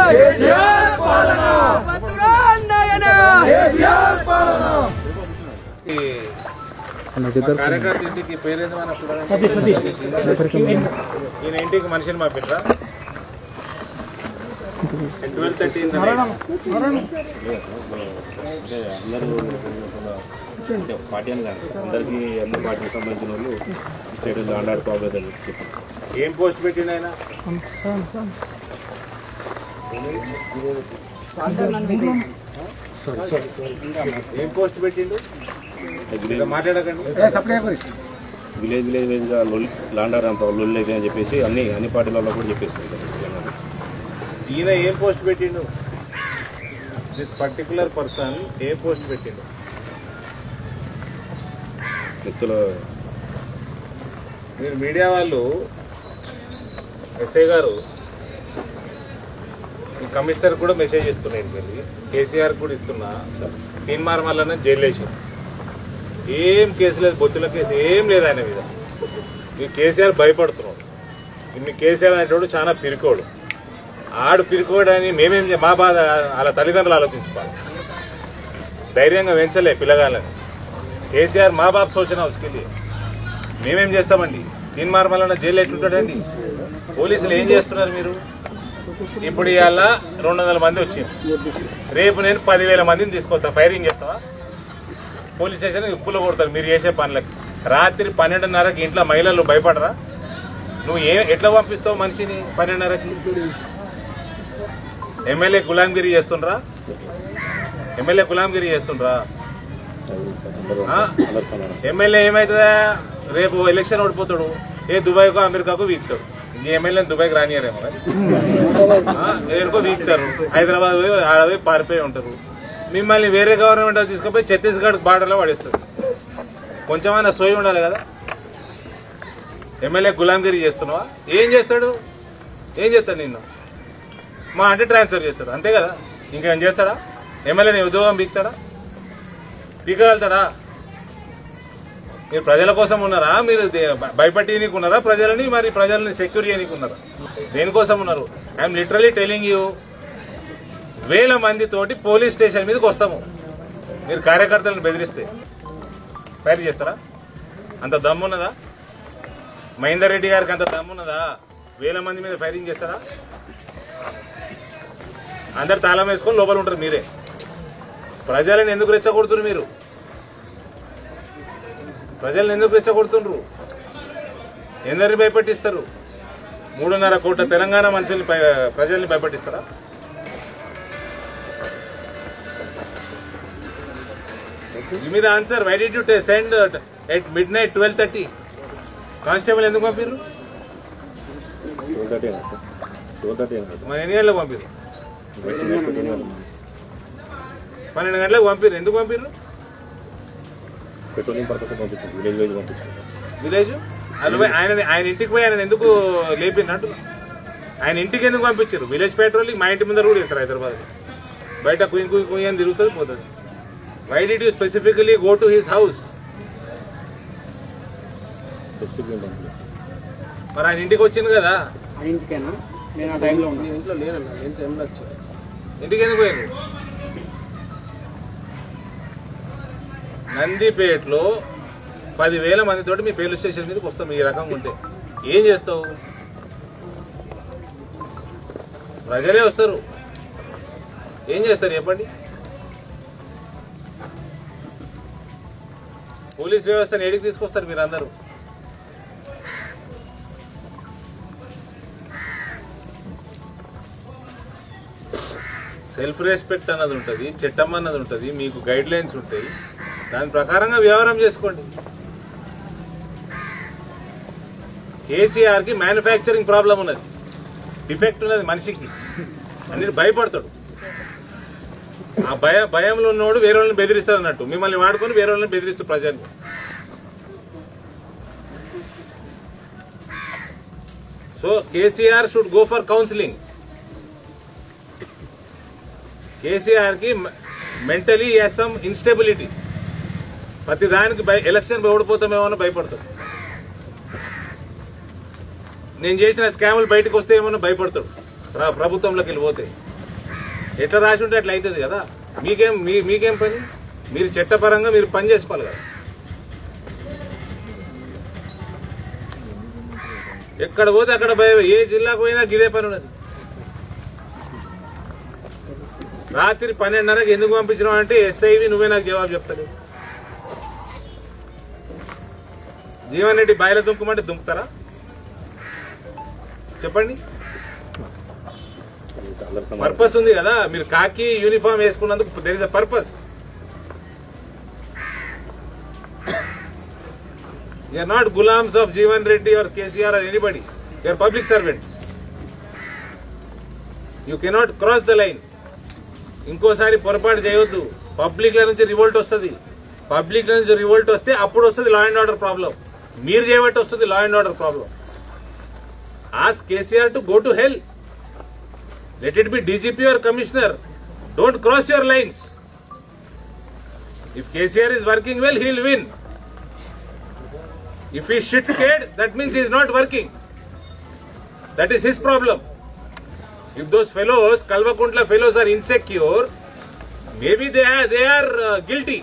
వద్దురా నాయనా ఈ మా కార్యకర్త ఇంటికి పేరేంది మన చూడండి. ఈయన ఇంటికి మనిషిని పంపిట్రా ట్వెల్వ్ థర్టీ పార్టీ అని కాదు అందరికీ అన్ని పార్టీకి సంబంధించిన వాళ్ళు స్టేట్ ఆడాడుకోవాలి ఏం పోస్ట్ పెట్టిండు ఆయన ఏం పోస్ట్ పెట్టిండు ఇంకా మాట్లాడకండి విలేజ్ విలేజ్ విలేజ్గా లొల్లి లాండారు అంత లొల్లి అయితే అని చెప్పేసి అన్ని అన్ని పార్టీలలో కూడా చెప్పేసి ఈయన ఏం పోస్ట్ పెట్టిండు దిస్ పర్టికులర్ పర్సన్ ఏ పోస్ట్ పెట్టిండు వ్యక్తుల మీరు మీడియా వాళ్ళు ఎస్ఐ గారు ఈ కమిషనర్ కూడా మెసేజ్ ఇస్తున్నా ఇంటికి కేసీఆర్ కూడా ఇస్తున్నా తీన్మార్ మల్లన్న జైలు వేసి ఏం కేసు లేదు బొచ్చుల కేసు ఏం లేదు ఆయన మీద ఈ కేసీఆర్ భయపడుతున్నాడు ఇన్ని కేసీఆర్ అనేటోడు చాలా పిరికోడు ఆడు పిరికోడని మేమేం చే- మా బాధ వాళ్ళ తల్లిదండ్రులు ఆలోచించుకోవాలి ధైర్యంగా పెంచలే పిల్లగాళ్ళని కేసీఆర్ మా బాబు సూచన హౌస్కి మేమేం చేస్తామండి తీన్మార్ మల్లన్న జైలు ఎట్లుంటాడండి పోలీసులు ఏం చేస్తున్నారు మీరు ఇప్పుడు ఇవాళ రెండు వందల మంది వచ్చింది రేపు నేను పదివేల మందిని తీసుకొస్తా ఫైరింగ్ చేస్తావా పోలీస్ స్టేషన్ ఉప్పులో కొడతారు మీరు చేసే పనులకి రాత్రి పన్నెండున్నరకి ఇంట్లో మహిళలు భయపడరా నువ్వు ఏ ఎట్లా పంపిస్తావు మనిషిని పన్నెండున్నరకి ఎమ్మెల్యే గులాంగిరి చేస్తుండ్రా ఎమ్మెల్యే గులాంగిరి చేస్తుండ్రా ఆ? ఎమ్మెల్యే ఏమవుతుందా రేపు ఎలక్షన్ ఓడిపోతాడు ఏ దుబాయ్కో అమెరికాకు వీక్తాడు ఈ ఎమ్మెల్యేని దుబాయ్కి రానియరేమో మరి ఆ, ఎక్కడికో వీక్తారు హైదరాబాద్ పోయి ఆడ పోయి పారిపోయి ఉంటారు మిమ్మల్ని వేరే గవర్నమెంట్ తీసుకుపోయి ఛత్తీస్గఢ్ బార్డర్లో పడేస్తారు కొంచెమైనా సోయి ఉండాలి కదా ఎమ్మెల్యే గులాంగిరి చేస్తున్నావా ఏం చేస్తాడు ఏం చేస్తాడు నిన్ను మా అంటే ట్రాన్స్ఫర్ చేస్తాడు అంతే కదా ఇంకేం చేస్తాడా ఎమ్మెల్యేని ఉద్యోగం బీక్తాడా పీకగలుగుతాడా మీరు ప్రజల కోసం ఉన్నారా మీరు దే- భయపెట్టేయనీకి ఉన్నారా ప్రజలని మరి ప్రజల్ని సెక్యూర్ చేయనీకి ఉన్నారా దేనికోసం ఉన్నారు ఐఎమ్ లిటరలీ టెలింగ్ యూ వేల మంది తోటి పోలీస్ స్టేషన్ మీదకి వస్తాము మీరు కార్యకర్తలను బెదిరిస్తే ఫైర్ చేస్తారా అంత దమ్మున్నదా మహేందర్ రెడ్డి గారికి అంత దమ్మున్నదా వేల మంది మీద ఫైరింగ్ చేస్తారా అందరు తాళం వేసుకొని లోపల ఉంటారు మీరే ప్రజలను ఎందుకు రెచ్చగొడుతున్నారు మీరు ప్రజలను ఎందుకు రెచ్చగొడుతుండ్రు ఎందరిని భయపెట్టిస్తారు మూడున్నర కోట్ల తెలంగాణ మనుషుల్ని భయ- ప్రజల్ని భయపెట్టిస్తారా మీ మీద answer why did you send at midnight twelve thirty constable ఎందుకు పంపిర్రు ట్వెల్వ్ థర్టీ ట్వెల్వ్ థర్టీ మరి ఎన్ని గంటలకు పంపిర్రు పన్నెండు గంటలకు పంపిర్రు ఎందుకు పంపిర్రు పెట్రోలింగ్ పర్పస్ పంపించాం విలేజ్ విలేజ్ పంపించాం విలేజ్ అలా పోయి ఆయన ఆయన ఇంటికి పోయి ఆయన ఎందుకు లేపినట్టు ఆయన ఇంటికి ఎందుకు పంపించారు విలేజ్ పెట్రోలింగ్ మా ఇంటి ముందర కూడా ఇస్తారు హైదరాబాద్ బయట కుయి కుయి కుయి అని తిరుగుతుంది పోతుంది why did you specifically go to his house specific పంపించాం మరి ఆయన ఇంటికి వచ్చింది కదా ఇంటికేనా నేను ఆ టైంలో ఉన్నాను ఇంట్లో లేనన్నా నేను సెమ్లో వచ్చా ఇంటికి ఎందుకు పోయారు నందిపేటలో పదివేల మందితోటి మీ పోలీస్ స్టేషన్ మీదకి వస్తాం ఈ రకంగా ఉంటే ఏం చేస్తావు ప్రజలే వస్తారు ఏం చేస్తారు చెప్పండి పోలీస్ వ్యవస్థను ఏడికి తీసుకొస్తారు మీరు అందరూ సెల్ఫ్ రెస్పెక్ట్ అన్నది ఉంటుంది చట్టం అన్నది ఉంటుంది మీకు గైడ్ లైన్స్ ఉంటాయి దాని ప్రకారంగా వ్యవహారం చేసుకోండి కేసీఆర్కి మ్యానుఫ్యాక్చరింగ్ ప్రాబ్లం ఉన్నది డిఫెక్ట్ ఉన్నది మనిషికి అన్నిటి భయపడతాడు ఆ భయ భయంలో ఉన్నోడు వేరే వాళ్ళని బెదిరిస్తాడు అన్నట్టు మిమ్మల్ని వాడుకొని వేరే వాళ్ళని బెదిరిస్తూ ప్రజలు so KCR should go for counselling KCR కి మెంటలీ సమ్ ఇన్స్టెబిలిటీ ప్రతి దానికి భయ ఎలక్షన్ ఓడిపోతామేమో అని భయపడతాడు నేను చేసిన స్కాములు బయటకు వస్తే ఏమో భయపడతాడు ప్ర- ప్రభుత్వంలోకి వెళ్ళిపోతే ఎట్లా రాసి ఉంటే అట్లా అవుతుంది కదా మీకేం మీ మీకేం పని మీరు చట్టపరంగా మీరు పని చేసుకోవాలి కదా ఎక్కడ పోతే అక్కడ భయం ఏ జిల్లాకు పోయినా గిదే పని ఉన్నది రాత్రి పన్నెండున్నరకి ఎందుకు పంపించినావు అంటే ఎస్ఐవి నువ్వే నాకు జవాబు చెప్తాడు జీవన్ రెడ్డి బాయిల దుంకుమంటే దుంకుతారా చెప్పండి అందరితో పర్పస్ ఉంది కదా మీరు కాకి యూనిఫామ్ వేసుకున్నందుకు there is a purpose are not గులామ్స్ of Jeevan Reddy or KCR or anybody are public servants you cannot cross the line ఇంకోసారి పొరపాటు చేయొద్దు పబ్లిక్ నుంచి రివోల్ట్ వస్తుంది పబ్లిక్ నుంచి రివోల్ట్ వస్తే అప్పుడు వస్తుంది లా అండ్ ఆర్డర్ ప్రాబ్లం మీరు చేయబట్టి వస్తుంది law and order problem ask KCR to go to help Let it be DGP or commissioner. Don't cross your lines. If KCR is working well, he'll win. If he's shit scared, that means he's not working. That is his problem. If those fellows, Kalvakuntla fellows are insecure, maybe they are, they are uh, guilty.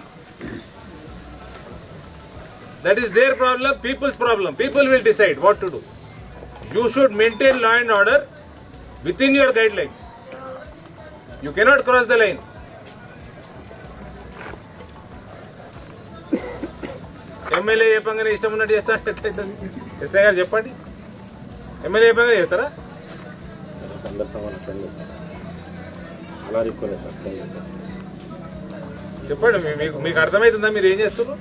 That is their problem, people's problem. People will decide what to do. You should maintain law and order within your guidelines. You cannot cross the line. MLA చెప్పంగానే ఇష్టం ఉన్నట్టు చేస్తా ఎట్లయితుంది SI గారు చెప్పండి MLA చెప్పంగానే చేస్తారా అందరితో మన ఫ్రెండ్ అలా రిక్వెస్ట్ సార్ ఫోన్ చేస్తాను. చెప్పండి మీ- మీకు మీకు అర్థమవుతుందా మీరు ఏం చేస్తున్నారు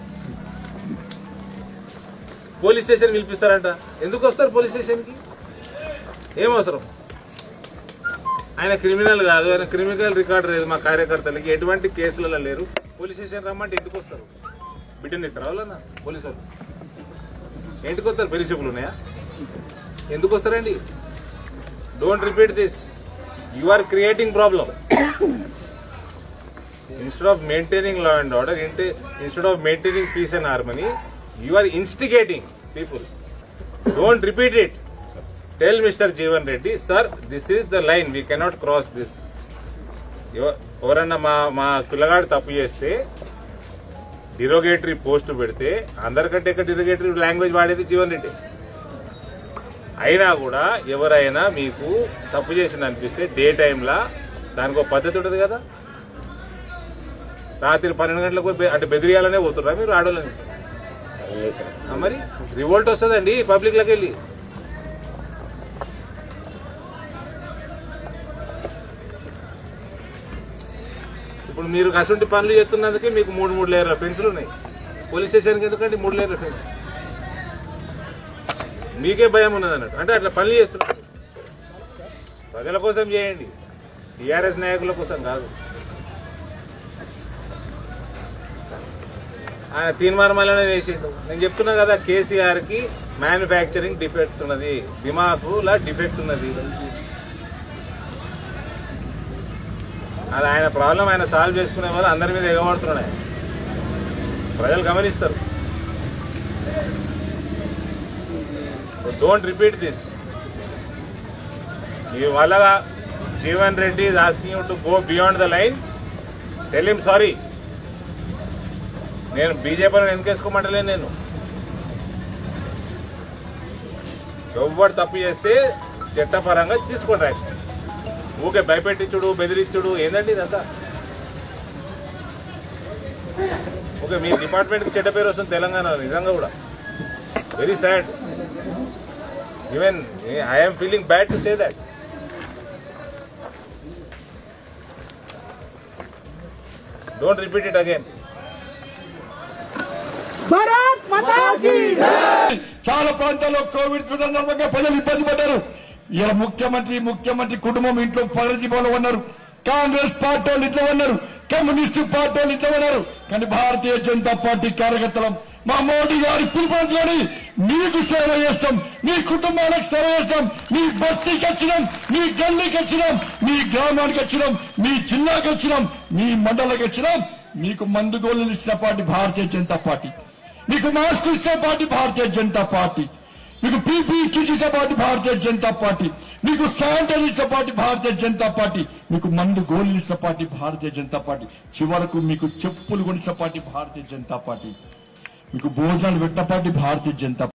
పోలీస్ స్టేషన్ పిలిపిస్తారంట ఎందుకు వస్తారు పోలీస్ స్టేషన్కి ఏం అవసరం ఆయన క్రిమినల్ కాదు ఆయన క్రిమినల్ రికార్డు లేదు మా కార్యకర్తలకి ఎటువంటి కేసులలో లేరు పోలీస్ స్టేషన్ రమ్మంటే ఎందుకు వస్తారు బిడ్డని ఇస్తారా వాళ్ళన్నా పోలీసు వాళ్ళు ఏంటికి వస్తారు పెళ్లి చూపులు ఉన్నాయా ఎందుకు వస్తారండి don't repeat this you are creating problem instead of maintaining law and order, inte- instead of maintaining peace and harmony, you are instigating people. Don't repeat it. Tell Mr. Jeevan Reddy, sir, this is the line. We cannot cross this. ఎవ- ఎవరన్నా మా మా పిల్లగాడు తప్పు చేస్తే derogatory post పెడితే అందరికంటే ఎక్కువ డిరోగేటరీ లాంగ్వేజ్ వాడేది జీవన్ రెడ్డి అయినా కూడా ఎవరైనా మీకు తప్పు చేసిన అనిపిస్తే డే టైంలో దానికి ఒక పద్ధతి ఉంటుంది కదా రాత్రి పన్నెండు గంటలకు పోయి బె- అంటే బెదిరియాలనే పోతుర్రా మీరు ఆడోళ్ళని ఏం లేదు సార్ ఆ మరి రివోల్ట్ వస్తుందండి పబ్లిక్లోకి వెళ్ళి ఇప్పుడు మీరు కసుంటి పనులు చేస్తున్నందుకే మీకు మూడు మూడు లేయర్ల ఫెన్సులు ఉన్నాయి పోలీస్ స్టేషన్కి ఎందుకంటే మూడు లేయర్ల ఫెన్స్ మీకే భయం ఉన్నది అన్నట్టు అంటే అట్లా పనులు చేస్తున్నారు ప్రజల కోసం చేయండి టీఆర్ఎస్ నాయకుల కోసం కాదు ఆయన తీర్మానమాలనే వేసిండు నేను చెప్తున్నా కదా కేసీఆర్కి మ్యానుఫ్యాక్చరింగ్ డిఫెక్ట్ ఉన్నది దిమాకులా డిఫెక్ట్ ఉన్నది అది ఆయన ప్రాబ్లం ఆయన సాల్వ్ చేసుకునే వాళ్ళు అందరి మీద ఎగబడుతున్నాడు ఆయన ప్రజలు గమనిస్తారు డోంట్ రిపీట్ దిస్ మీ వల్ల Jeevan Reddy is asking you to go beyond the line tell him sorry నేను బీజేపీని వెనకేసుకోమంటలే నేను ఎవ్వడు తప్పు చేస్తే చట్టపరంగా తీసుకోండి యాక్షన్ ఊకే భయపెట్టించుడు బెదిరించుడు ఏందండి ఇదంతా ఓకే మీ డిపార్ట్మెంట్కి చెడ్డ పేరు వస్తుంది తెలంగాణ నిజంగా కూడా very sad even I'm feeling bad to say that don't repeat it again Bharat Mata కీ చాలా ప్రాంతాల్లో కోవిడ్ సందర్భంగా ప్రజలు ఇబ్బంది పడ్డారు ఇలా ముఖ్యమంత్రి ముఖ్యమంత్రి కుటుంబం ఇంట్లో పరజీవంలో ఉన్నారు కాంగ్రెస్ పార్టీ వాళ్ళు ఇట్లా ఉన్నారు కమ్యూనిస్టు పార్టీ వాళ్ళు ఇట్లా ఉన్నారు కానీ భారతీయ జనతా పార్టీ కార్యకర్తలం మా మోడీ గారి పిలుపుని మీకు సేవ చేస్తాం మీ కుటుంబాలకు సేవ చేస్తాం మీ బస్తీకి వచ్చినాం మీ గల్లీకి వచ్చినాం మీ గ్రామానికి వచ్చినాం మీ జిల్లాకి వచ్చినాం మీ మండలికి వచ్చినాం మీకు మందు గోళీలు ఇచ్చిన పార్టీ భారతీయ జనతా పార్టీ మీకు మాస్క్ ఇచ్చే పార్టీ భారతీయ జనతా పార్టీ మీకు పీపీ కిసిస పార్టీ భారతీయ జనతా పార్టీ మీకు sanitisers party Bharatiya Janata party మీకు మందు గోళీల పార్టీ భారతీయ జనతా పార్టీ చివరకు మీకు చెప్పులు కొనిసే పార్టీ భారతీయ జనతా పార్టీ మీకు భోజనాలు పెట్ట పార్టీ భారతీయ జనతా